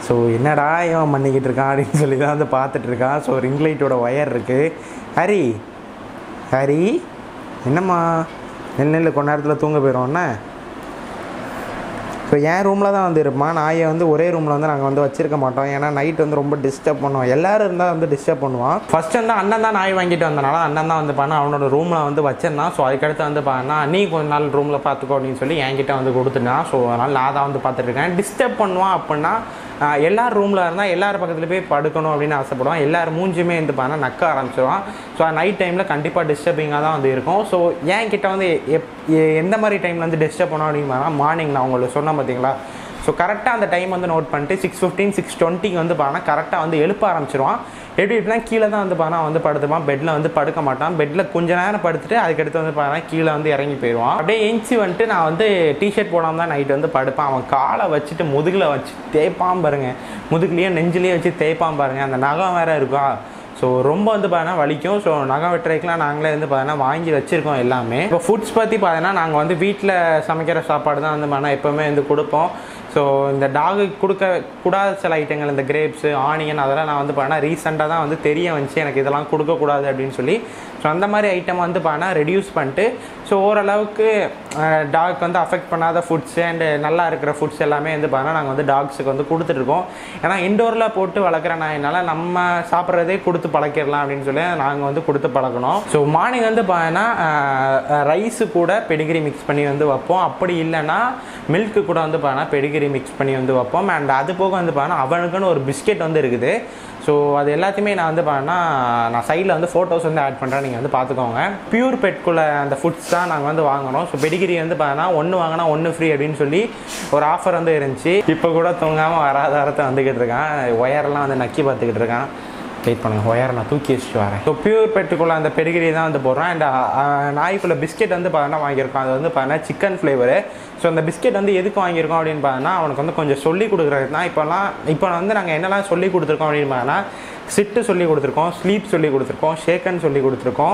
ஸோ என்னடா இவன் பண்ணிக்கிட்டு இருக்கான் அப்படின்னு சொல்லி தான் வந்து பார்த்துட்டு இருக்கான் ஸோ ரிங் லைட்டோட ஒயர் இருக்குது ஹரி ஹரி என்னம்மா நெல் நெல் கொஞ்ச நேரத்தில் தூங்க போயிடுவோண்ணே ஸோ என் ரூமில் தான் வந்து இருப்பான் நாயை வந்து ஒரே ரூமில் வந்து நாங்கள் வந்து வச்சிருக்க மாட்டோம் ஏன்னா நைட் வந்து ரொம்ப டிஸ்டர்ப் பண்ணுவோம் எல்லாரும் இருந்தால் வந்து டிஸ்டர்ப் பண்ணுவான் ஃபர்ஸ்ட் வந்து அண்ணன் தான் நாய் வாங்கிட்டு வந்தனால அண்ணன் தான் வந்து பண்ண அவனோட ரூமில் வந்து வச்சிருந்தான் ஸோ அதுக்கடுத்து வந்து பண்ணா நீ கொஞ்ச நாள் ரூமில் பார்த்துக்கோ அப்படின்னு சொல்லி என்கிட்ட வந்து கொடுத்துட்டான் ஸோ அதனால் நான் தான் வந்து பார்த்துட்டு இருக்கேன் டிஸ்டர்ப் பண்ணுவான் அப்படின்னா ஆஹ், எல்லார் ரூமில் இருந்தால் எல்லார் பக்கத்துல போய் படுக்கணும் அப்படின்னு ஆசைப்படுவான் எல்லார் மூஞ்சுமே வந்து பண்ண நக்க ஆரம்பிச்சிடுவான் ஸோ நைட் டைமில் கண்டிப்பாக டிஸ்டர்பிங்காக தான் வந்து இருக்கும் ஸோ என் கிட்ட வந்து எப் எ- எந்த மாதிரி டைமில் வந்து டிஸ்டர்ப் பண்ணோம் அப்படின்னு மார்னிங் நான் உங்களுக்கு சொன்னேன் பார்த்தீங்களா ஸோ கரெக்டாக அந்த டைம் வந்து நோட் பண்ணிட்டு சிக்ஸ் ஃபிஃப்டீன் சிக்ஸ் டுவெண்ட்டிக்கு வந்து பார்த்தா கரெக்டாக வந்து எழுப்ப ஆரம்பிச்சிருவான் எப்படி எப்படின்னா கீழே தான் வந்து பார்த்தா வந்து படுத்துப்பான் பெட்டில் வந்து படுக்க மாட்டான் பெட்டில் கொஞ்ச நேரம் படுத்துட்டு அதுக்கடுத்து வந்து பார்த்தா கீழே வந்து இறங்கி போயிடுவான் அப்படியே எஞ்சி வந்துட்டு நான் வந்து டிஷர்ட் போடாமல் தான் நைட் வந்து படுப்பேன் அவன் காலை வச்சுட்டு முதுகில் வச்சு தேய்ப்பான் பாருங்க முதுகுலேயே நெஞ்சிலேயே வச்சு தேய்ப்பான் பாருங்க அந்த நகம் வேற இருக்கா ஸோ ரொம்ப வந்து பார்த்தீங்கன்னா வலிக்கும் ஸோ நகம் வெட்டுறதுக்குலாம் நாங்களே வந்து பார்த்தீங்கன்னா வாங்கி வச்சுருக்கோம் எல்லாமே இப்போ ஃபுட்ஸ் பற்றி பார்த்தீங்கன்னா நாங்கள் வந்து வீட்டில் சமைக்கிற சாப்பாடு தான் வந்து பார்த்தீங்கன்னா எப்போவுமே வந்து கொடுப்போம் ஸோ இந்த டாகு கொடுக்க கூடாத சில ஐட்டங்கள் இந்த கிரேப்ஸு ஆனியன் அதெல்லாம் நான் வந்து பார்த்தீங்கன்னா ரீசெண்டாக தான் வந்து தெரிய வந்துச்சு எனக்கு இதெல்லாம் கொடுக்கக்கூடாது அப்படின்னு சொல்லி ஸோ அந்த மாதிரி ஐட்டம் வந்து பார்த்தீங்கன்னா ரெடியூஸ் பண்ணிட்டு ஸோ ஓரளவுக்கு டாக் வந்து அஃபெக்ட் பண்ணாத ஃபுட்ஸ் அண்டு நல்லா இருக்கிற ஃபுட்ஸ் எல்லாமே வந்து பார்த்தீங்கன்னா நாங்கள் வந்து டாக்ஸுக்கு வந்து கொடுத்துட்ருக்கோம் ஏன்னா இண்டோரில் போட்டு வளர்க்குற நாயினால நம்ம சாப்பிட்றதே கொடுத்து பழக்கிடலாம் அப்படின்னு சொல்லி நாங்கள் வந்து கொடுத்து பழக்கணும் ஸோ மார்னிங் வந்து பார்த்தீங்கன்னா ரைஸு கூட பெடிகிரி மிக்ஸ் பண்ணி வந்து வைப்போம் அப்படி இல்லைன்னா மில்க்கு கூட வந்து பார்த்தீங்கன்னா பெடிகிரி மிக்ஸ் பண்ணி வந்து வைப்போம் அண்ட் அது போக வந்து பார்த்தீங்கன்னா அவனுக்குன்னு ஒரு பிஸ்கெட் வந்து இருக்குது ஸோ அது எல்லாத்தையுமே நான் வந்து பார்த்தீங்கன்னா நான் சைடில் வந்து ஃபோட்டோஸ் வந்து ஆட் பண்ணுறேன் நீங்கள் வந்து பார்த்துக்கோங்க பியூர் பெட்குள்ள அந்த ஃபுட்ஸ் தான் நாங்கள் வந்து வாங்குறோம் ஸோ பெடிகிரி வந்து பார்த்தீங்கன்னா ஒன்று வாங்கினா ஒன்று ஃப்ரீ அப்படின்னு சொல்லி ஒரு ஆஃபர் வந்து இருந்துச்சு இப்போ கூட தூங்காமல் வராத வாரத்தை வந்துக்கிட்டு இருக்கான் ஒயர்லாம் வந்து நக்கி பார்த்துக்கிட்டு இருக்கான் வெயிட் பண்ணுங்க ஒயரை நான் தூக்கி வச்சுட்டு வரேன் ஸோ பியூர் பெட்டுக்குள்ள அந்த பெடிகிரி தான் வந்து போடுறோம் அண்ட் நாய்க்குள்ள பிஸ்கெட் வந்து பார்த்தீங்கன்னா வாங்கியிருக்கோம் அது வந்து பார்த்தீங்கன்னா சிக்கன் ஃப்ளேவரு ஸோ அந்த பிஸ்கெட் வந்து எதுக்கு வாங்கியிருக்கோம் அப்படின்னு பார்த்தீங்கன்னா அவனுக்கு வந்து கொஞ்சம் சொல்லி கொடுக்குறது தான் இப்போலாம் இப்போ வந்து நாங்கள் என்னெல்லாம் சொல்லி கொடுத்துருக்கோம் அப்படின்னு பார்த்தீங்கன்னா சிட்டு சொல்லி கொடுத்துருக்கோம் ஸ்லீப் சொல்லி கொடுத்துருக்கோம் ஷேக்கன் சொல்லி கொடுத்துருக்கோம்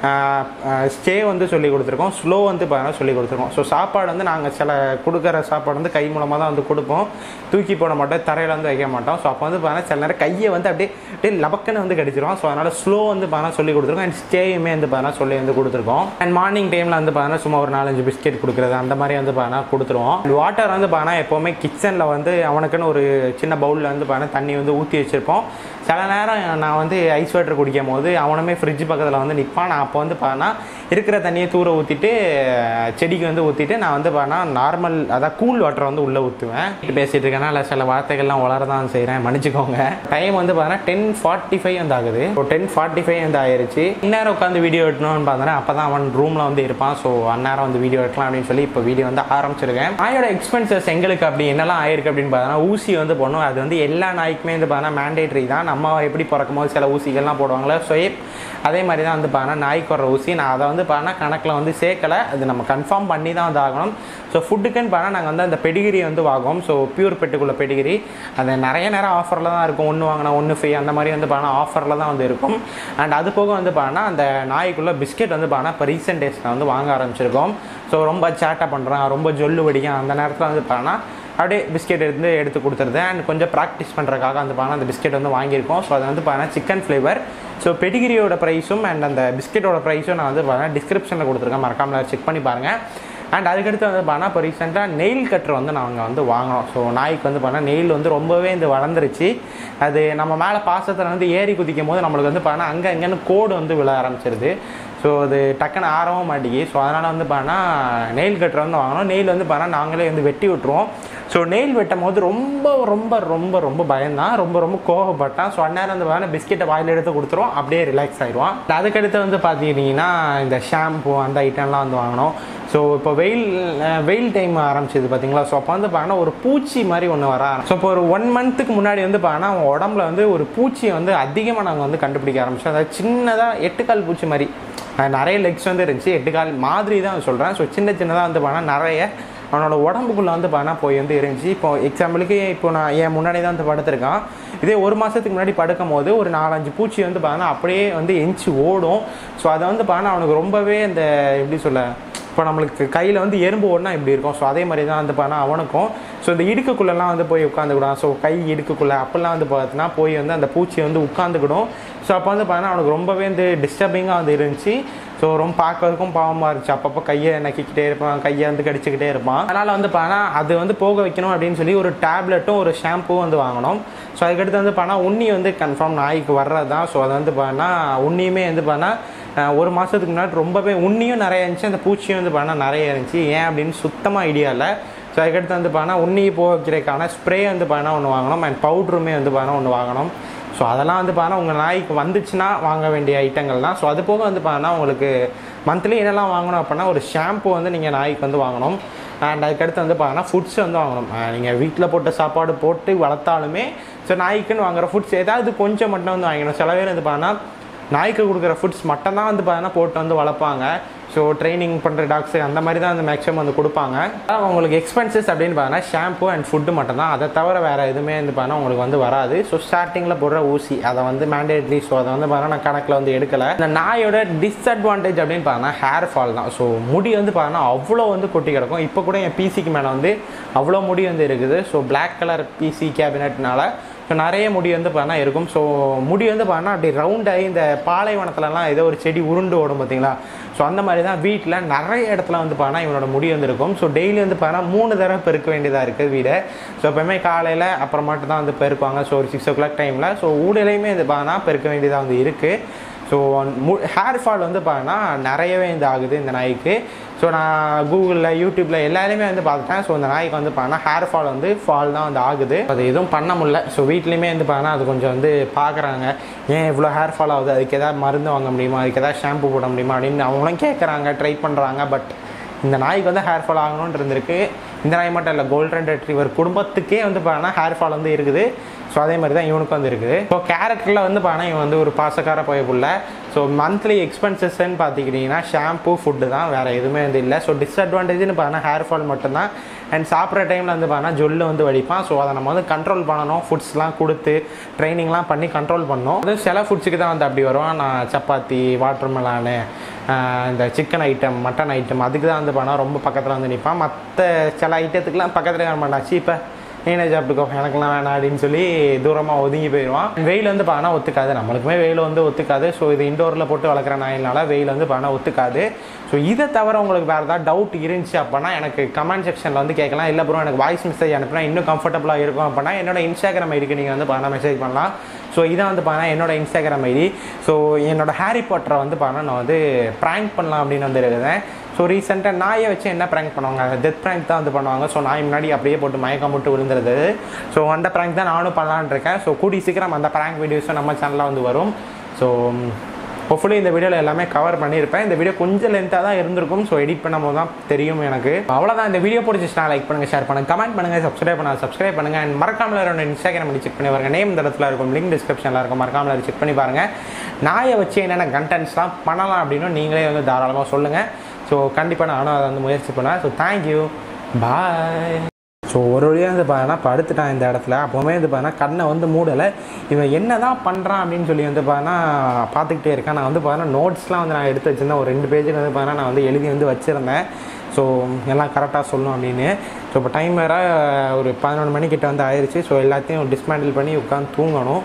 ஸ்டே வந்து சொல்லி கொடுத்துருக்கோம் ஸ்லோ வந்து பார்த்தீங்கன்னா சொல்லி கொடுத்துருக்கோம் ஸோ சாப்பாடு வந்து நாங்கள் சில கொடுக்குற சாப்பாடு வந்து கை மூலமாக தான் வந்து கொடுப்போம் தூக்கி போட மாட்டோம் தரையில் வந்து வைக்க மாட்டோம் ஸோ அப்போ வந்து பார்த்தீங்கன்னா சில நேரம் கையை வந்து அப்படியே அப்படியே லபக்குன்னு வந்து கடிச்சிரும் ஸோ அதனால் ஸ்லோ வந்து பார்த்தீங்கன்னா சொல்லி கொடுத்துருக்கோம் அண்ட் ஸ்டேயுமே வந்து பார்த்தீங்கன்னா சொல்லி வந்து கொடுத்துருக்கோம் அண்ட் மார்னிங் டைமில் வந்து பார்த்தீங்கன்னா சும்மா ஒரு நாலஞ்சு பிஸ்கெட் கொடுக்குறது அந்த மாதிரி வந்து பார்த்தீங்கன்னா கொடுத்துருவோம் வாட்டர் வந்து பார்த்தீங்கன்னா எப்போவுமே கிச்சனில் வந்து அவனுக்குன்னு ஒரு சின்ன பவுலில் வந்து பார்த்தீங்கன்னா தண்ணி வந்து ஊற்றி வச்சுருப்போம் சில நேரம் நான் வந்து ஐஸ் வாட்டர் குடிக்கும் போது அவனுமே ஃப்ரிட்ஜ் பக்கத்தில் வந்து நிற்பான் நான் அப்போ வந்து பார்த்தா இருக்கிற தண்ணியை தூர ஊற்றிட்டு செடிக்கு வந்து ஊற்றிட்டு நான் வந்து பார்த்தா நார்மல் அதான் கூல் வாட்டர் வந்து உள்ளே ஊற்றுவேன் பேசிகிட்டு இருக்கேன்னா சில வார்த்தைகள்லாம் வளர தான் செய்கிறேன் மன்னிச்சுக்கோங்க டைம் வந்து பார்த்தா டென் ஃபார்ட்டி ஃபைவ் வந்து ஆகுது ஸோ டென் ஃபார்ட்டி ஃபைவ் வந்து ஆயிருச்சு இந்நேரம் உட்காந்து வீடியோ எடுக்கணும்னு பார்த்தோன்னா அப்போ தான் அவன் ரூமில் வந்து இருப்பான் ஸோ அந்நேரம் வந்து வீடியோ எடுக்கலாம் அப்படின்னு சொல்லி இப்போ வீடியோ வந்து ஆரம்பிச்சிருக்கேன் நாயோட எக்ஸ்பென்சஸ் எங்களுக்கு அப்படி என்னெல்லாம் ஆயிருக்கு அப்படின்னு பார்த்தோன்னா ஊசி வந்து போடணும் அது வந்து எல்லா நாய்க்குமே வந்து பார்த்தா மேண்டேட்ரி தான் நம்ம எப்படி பிறக்கும் போது சில ஊசிகள்லாம் போடுவாங்களே ஸோ அதே மாதிரி தான் வந்து பார்த்தா நாய்க்கு வர ஊசி நான் அதை வந்து பார்த்தா கணக்கில் வந்து சேர்க்கலை அது நம்ம கன்ஃபார்ம் பண்ணி தான் வந்து ஆகணும் ஸோ ஃபுட்டுக்குன்னு பார்த்தா நாங்கள் வந்து அந்த பெடிகிரி வந்து வாங்குவோம் ஸோ பியூர் பெட்டுக்குள்ள பெடிகிரி அது நிறைய நேரம் ஆஃபரில் தான் இருக்கும் ஒன்று வாங்கினா ஒன்று ஃப்ரீ அந்த மாதிரி வந்து பார்த்தா ஆஃபரில் தான் வந்து இருக்கும் அண்ட் அது போக வந்து பார்த்தா அந்த நாய்க்குள்ள பிஸ்கெட் வந்து பார்த்தா இப்போ ரீசெண்ட் டேஸில் வந்து வாங்க ஆரம்பிச்சிருக்கோம் ஸோ ரொம்ப சேட்டை பண்ணுறான் ரொம்ப ஜொல்லு வடிக்கும் அந்த நேரத்தில் வந்து பார்த்தா அப்படியே பிஸ்கெட் எடுத்து எடுத்து கொடுத்துருது அண்ட் கொஞ்சம் ப்ராக்டிஸ் பண்ணுறதுக்காக வந்து பார்த்தா அந்த பிஸ்கெட் வந்து வாங்கியிருக்கோம் ஸோ அது வந்து பார்த்தா சிக்கன் ஃப்ளேவர் ஸோ பெடிகிரியோட ப்ரைஸும் அண்ட் அந்த பிஸ்கெட்டோட ப்ரைஸும் நான் வந்து பார்த்தா டிஸ்கிரிப்ஷனில் கொடுத்துருக்கேன் மறக்காமல் செக் பண்ணி பாருங்கள் அண்ட் அதுக்கடுத்து வந்து பார்த்தா இப்போ ரீசெண்டாக நெயில் கட்டர் வந்து நாங்கள் வந்து வாங்கினோம் ஸோ நாய்க்கு வந்து பார்த்தா நெயில் வந்து ரொம்பவே இந்த வளர்ந்துருச்சு அது நம்ம மேலே பாசத்தில் வந்து ஏறி குதிக்கும் போது நம்மளுக்கு வந்து பார்த்தா அங்கே இங்கேன்னு கோடு வந்து விழ ஆரம்பிச்சிருது ஸோ அது டக்குன்னு ஆறவும் மாட்டேங்கி ஸோ அதனால் வந்து பார்த்தா நெயில் கட்டர் வந்து வாங்கினோம் நெயில் வந்து பார்த்தா நாங்களே வந்து வெட்டி விட்டுருவோம் ஸோ நெயில் வெட்டும் போது ரொம்ப ரொம்ப ரொம்ப ரொம்ப பயந்தான் ரொம்ப ரொம்ப கோவப்பட்டான் ஸோ அந்நேரம் வந்து பார்த்தா பிஸ்கெட்டை வாயில் எடுத்து கொடுத்துருவோம் அப்படியே ரிலாக்ஸ் ஆயிடுவான் அதுக்கடுத்து வந்து பார்த்துக்கிட்டிங்கன்னா இந்த ஷாம்பு அந்த ஐட்டம்லாம் வந்து வாங்கினோம் ஸோ இப்போ வெயில் அஹ், வெயில் டைம் ஆரம்பிச்சது பார்த்தீங்களா ஸோ அப்போ வந்து பார்த்தீங்கன்னா ஒரு பூச்சி மாதிரி ஒன்று வர ஸோ இப்போ ஒரு ஒன் மந்த்துக்கு முன்னாடி வந்து பார்த்தீங்கன்னா அவன் உடம்புல வந்து ஒரு பூச்சியை வந்து அதிகமாக நாங்கள் வந்து கண்டுபிடிக்க ஆரம்பிச்சோம் அதாவது சின்னதாக எட்டுக்கால் பூச்சி மாதிரி அஹ், நிறைய லெக்ஸ் வந்து இருந்துச்சு எட்டுக்கால் மாதிரி தான் சொல்கிறேன் ஸோ சின்ன சின்னதாக வந்து பார்த்தீங்கன்னா நிறைய அவனோட உடம்புக்குள்ளே வந்து பார்த்தா போய் வந்து இருந்துச்சு இப்போ எக்ஸாம்பிளுக்கு இப்போ நான் என் முன்னாடி தான் வந்து படுத்திருக்கான் இதே ஒரு மாதத்துக்கு முன்னாடி படுக்கும் போது ஒரு நாலஞ்சு பூச்சி வந்து பார்த்தா அப்படியே வந்து எஞ்சி ஓடும் ஸோ அதை வந்து பார்த்தா அவனுக்கு ரொம்பவே இந்த எப்படி சொல்ல இப்போ நம்மளுக்கு கையில் வந்து எறும்பு ஒன்றா இப்படி இருக்கும் ஸோ அதே மாதிரி தான் வந்து பார்த்தா அவனுக்கும் ஸோ இந்த இடுக்குக்குள்ளெல்லாம் வந்து போய் உட்காந்துக்கிடும் ஸோ கை இடுக்குக்குள்ளே அப்போல்லாம் வந்து பார்த்தீங்கன்னா போய் வந்து அந்த பூச்சி வந்து உட்காந்துக்கிடும் ஸோ அப்போ வந்து பார்த்தீங்கன்னா அவனுக்கு ரொம்பவே வந்து டிஸ்டர்பிங்காக வந்து இருந்துச்சு ஸோ ரொம்ப பார்க்கறதுக்கும் பாவமாக இருந்துச்சு அப்பப்போ கையை நக்கிக்கிட்டே இருப்பான் கையை வந்து கடிச்சிக்கிட்டே இருப்பான் அதனால் வந்து பார்த்தா அது வந்து போக வைக்கணும் அப்படின்னு சொல்லி ஒரு டேப்லெட்டும் ஒரு ஷாம்புவும் வந்து வாங்கினோம் ஸோ அதுக்கடுத்து வந்து பார்த்தா உண்ணி வந்து கன்ஃபார்ம் நாய்க்கு வர்றது தான் ஸோ அது வந்து பார்த்தா உண்ணியுமே வந்து பார்த்தா அஹ் ஒரு மாதத்துக்கு முன்னாடி ரொம்பவே உண்ணியும் நிறைய இருந்துச்சு அந்த பூச்சியும் வந்து பார்த்தா நிறைய இருந்துச்சு ஏன் அப்படின்னு சுத்தமாக ஐடியா இல்லை ஸோ அதுக்கடுத்து வந்து பார்த்தா உண்ணி போக வைக்கிறதுக்கான ஸ்ப்ரே வந்து பார்த்தா ஒன்று வாங்கணும் அண்ட் பவுட்ருமே வந்து பார்த்தா ஒன்று வாங்கணும் ஸோ அதெல்லாம் வந்து பார்த்தா உங்கள் நாய்க்கு வந்துச்சுன்னா வாங்க வேண்டிய ஐட்டங்கள் தான் ஸோ அது போக வந்து பார்த்தா உங்களுக்கு மந்த்லி என்னெல்லாம் வாங்கணும் அப்படின்னா ஒரு ஷாம்பு வந்து நீங்கள் நாய்க்கு வந்து வாங்கணும் அண்ட் அதுக்கடுத்து வந்து பார்த்தீங்கன்னா ஃபுட்ஸ் வந்து வாங்கணும் நீங்கள் வீட்டில் போட்ட சாப்பாடு போட்டு வளர்த்தாலுமே ஸோ நாய்க்குன்னு வாங்குற ஃபுட்ஸ் ஏதாவது கொஞ்சம் மட்டும் வந்து வாங்கணும் சில பேர் வந்து பார்த்தீங்கன்னா நாய்க்கு கொடுக்குற ஃபுட்ஸ் மட்டும் தான் வந்து பார்த்தீங்கன்னா போட்டு வந்து வளர்ப்பாங்க ஸோ ட்ரைனிங் பண்ணுற டாக்ஸு அந்த மாதிரி தான் வந்து மேக்ஸிமம் வந்து கொடுப்பாங்க அதான் உங்களுக்கு எக்ஸ்பென்சஸ் அப்படின்னு பார்த்தீங்கன்னா ஷாம்பு அண்ட் ஃபுட்டு மட்டும் தான் அதை தவிர வேறு எதுவுமே வந்து பார்த்தீங்கன்னா உங்களுக்கு வந்து வராது ஸோ ஸ்டார்டிங்கில் போடுற ஊசி அதை வந்து மேண்டேட்ரி ஸோ அதை வந்து பார்த்தீங்கன்னா நான் கணக்கில் வந்து எடுக்கலை இந்த நாயோட டிஸ்அட்வான்டேஜ் அப்படின்னு பார்த்தீங்கன்னா ஹேர் ஃபால் தான் ஸோ முடி வந்து பார்த்தீங்கன்னா அவ்வளோ வந்து கொட்டி கிடக்கும் இப்போ கூட என் பிசிக்கு மேலே வந்து அவ்வளோ முடி வந்து இருக்குது ஸோ Black கலர் பிசி கேபினட்னால ஸோ நிறைய முடி வந்து பார்த்தா இருக்கும் ஸோ முடி வந்து பார்த்தா அப்படி ரவுண்டாகி இந்த பாலைவனத்துலலாம் ஏதோ ஒரு செடி உருண்டு ஓடும் பார்த்தீங்களா ஸோ அந்த மாதிரி தான் வீட்டில் நிறைய இடத்துல வந்து பார்த்தா இவனோட முடி வந்து இருக்கும் ஸோ டெய்லி வந்து பார்த்தா மூணு தடவை பெருக்க வேண்டியதாக இருக்குது வீடை ஸோ எப்பவுமே காலையில் அப்புறமாட்டு தான் வந்து பெருக்குவாங்க ஸோ ஒரு சிக்ஸ் ஓ கிளாக் டைமில் ஸோ ஊடையிலையுமே வந்து பார்த்தா பெருக்க வேண்டியதாக வந்து இருக்குது ஸோ மு ஹேர் ஃபால் வந்து பார்த்தீங்கன்னா நிறையவே இது ஆகுது இந்த நாய்க்கு ஸோ நான் கூகுளில் யூடியூப்பில் எல்லாருமே வந்து பார்த்துட்டேன் ஸோ இந்த நாய்க்கு வந்து பார்த்தீங்கன்னா ஹேர் ஃபால் வந்து ஃபால் தான் வந்து ஆகுது அது எதுவும் பண்ண முடியல ஸோ வீட்லேயுமே வந்து பார்த்தீங்கன்னா அது கொஞ்சம் வந்து பார்க்குறாங்க ஏன் இவ்வளோ ஹேர் ஃபால் ஆகுது அதுக்கு ஏதாவது மருந்து வாங்க முடியுமா அதுக்கு ஏதாவது ஷாம்பு போட முடியுமா அப்படின்னு அவங்களும் கேட்குறாங்க ட்ரை பண்ணுறாங்க பட் இந்த நாய்க்கு வந்து ஹேர் ஃபால் ஆகணும்னு இருந்திருக்கு இந்த நாய் மட்டும் இல்லை கோல்டன் ரெட்ரீவர் குடும்பத்துக்கே வந்து பார்த்தீங்கன்னா ஹேர் ஃபால் வந்து இருக்குது ஸோ அதே மாதிரி தான் இவனுக்கு வந்து இருக்குது ஸோ கேரக்டரில் வந்து பார்த்தீங்கன்னா இவன் வந்து ஒரு பாசக்கார பயப்புள்ள ஸோ மந்த்லி எக்ஸ்பென்சஸ்ன்னு பார்த்துக்கிட்டிங்கன்னா ஷாம்பு ஃபுட்டு தான் வேறு எதுவுமே வந்து இல்லை ஸோ டிஸ்அட்வான்டேஜ்னு பார்த்தீங்கன்னா ஹேர் ஃபால் மட்டும்தான் அண்ட் சாப்பிட்ற டைமில் வந்து பார்த்தீங்கன்னா ஜொல்லு வந்து வடிப்பான் ஸோ அதை நம்ம வந்து கண்ட்ரோல் பண்ணணும் ஃபுட்ஸ்லாம் கொடுத்து ட்ரைனிங்லாம் பண்ணி கண்ட்ரோல் பண்ணணும் அது சில ஃபுட்ஸுக்கு தான் வந்து அப்படி வரும் நான் சப்பாத்தி வாட்டர் மெலானு இந்த சிக்கன் ஐட்டம் மட்டன் ஐட்டம் அதுக்கு தான் வந்து பண்ணால் ரொம்ப பக்கத்தில் வந்து நிற்பான் மற்ற சில ஐட்டத்துக்குலாம் பக்கத்தில் வர மாட்டான் சீப்பை நீனே சாப்பிட்டுக்கோ எனக்குலாம் வேணாம் அப்படின்னு சொல்லி தூரமாக ஒதுங்கி போயிடுவான் வெயில் வந்து பானா ஒத்துக்காது நம்மளுக்குமே வெயில் வந்து ஒத்துக்காது ஸோ இது இண்டோரில் போட்டு வளர்க்குற நாயினால வெயில் வந்து பானா ஒத்துக்காது ஸோ இதை தவிர உங்களுக்கு வேறு ஏதாவது டவுட் இருந்துச்சு அப்படின்னா எனக்கு கமெண்ட் செக்ஷனில் வந்து கேட்கலாம் இல்லை ப்ரோ எனக்கு வாய்ஸ் மெசேஜ் அனுப்பினா இன்னும் கம்ஃபர்டபுளாக இருக்கும் அப்படின்னா என்னோட இன்ஸ்டாகிராம் ஐடிக்கு நீங்கள் வந்து பானா மெசேஜ் பண்ணலாம் ஸோ இதான் வந்து பாருங்கள் என்னோட இன்ஸ்டாகிராம் ஐடி ஸோ என்னோட ஹாரி பாட்டரை வந்து பாருங்கள் நான் வந்து ப்ராங்க் பண்ணலாம் அப்படின்னு வந்து இருக்கிறேன் ஸோ ரீசெண்டாக நாயை வச்சு என்ன ப்ராங்க் பண்ணுவாங்க டெத் ப்ராங்க் தான் வந்து பண்ணுவாங்க ஸோ நாய் முன்னாடி அப்படியே போட்டு மயக்கம் போட்டு விழுந்துருது ஸோ அந்த ப்ராங்க் தான் நானும் பண்ணலான்னு இருக்கேன் ஸோ கூடி சீக்கிரம் அந்த ப்ராங்க் வீடியோஸும் நம்ம சேனலில் வந்து வரும் ஸோ ஹோப்ஃபுல்லி இந்த வீடியோவில் எல்லாமே கவர் பண்ணியிருப்பேன் இந்த வீடியோ கொஞ்சம் லென்த்தாக தான் இருந்திருக்கும் ஸோ எடிட் பண்ணும்போது தான் தெரியும் எனக்கு அவ்வளோதான் இந்த வீடியோ பிடிச்சிச்சுனா லைக் பண்ணுங்கள் ஷேர் பண்ணுங்கள் கமெண்ட் பண்ணுங்கள் சப்ஸ்கிரைப் பண்ண சப்ஸ்கிரைப் பண்ணுங்கள் அண்ட் மறக்காமல் என்னோட இன்ஸ்டாகிராம் பண்ணி செக் பண்ணி பாருங்க நேம் இந்த இடத்துல இருக்கும் லிங்க் டிஸ்கிரிப்ஷனில் இருக்கும் மறக்காமல் அதை செக் பண்ணி பாருங்கள் நாயை வச்சு என்னென்ன கண்டென்ட்ஸ்லாம் பண்ணலாம் அப்படின்னு நீங்களே வந்து தாராளமாக சொல்லுங்கள் ஸோ கண்டிப்பாக நானும் அதை வந்து முயற்சி பண்ணுவேன் ஸோ தேங்க்யூ பாய் ஸோ ஒரு வழியாக வந்து பார்த்தீங்கன்னா படுத்துட்டான் இந்த இடத்துல அப்போவுமே வந்து பார்த்தீங்கன்னா கண்ணை வந்து மூடலை இவன் என்ன தான் பண்ணுறான் அப்படின்னு சொல்லி வந்து பார்த்தீங்கன்னா பார்த்துக்கிட்டே இருக்கேன் நான் வந்து பார்த்தீங்கன்னா நோட்ஸ்லாம் வந்து நான் எடுத்து வச்சிருந்தேன் ஒரு ரெண்டு பேஜுக்கு வந்து பார்த்தீங்கன்னா நான் வந்து எழுதி வந்து வச்சுருந்தேன் ஸோ எல்லாம் கரெக்டாக சொல்லணும் அப்படின்னு ஸோ இப்போ டைம் வேறு ஒரு பதினொன்று மணிக்கிட்ட வந்து ஆயிடுச்சு ஸோ எல்லாத்தையும் டிஸ்மேண்டில் பண்ணி உட்காந்து தூங்கணும்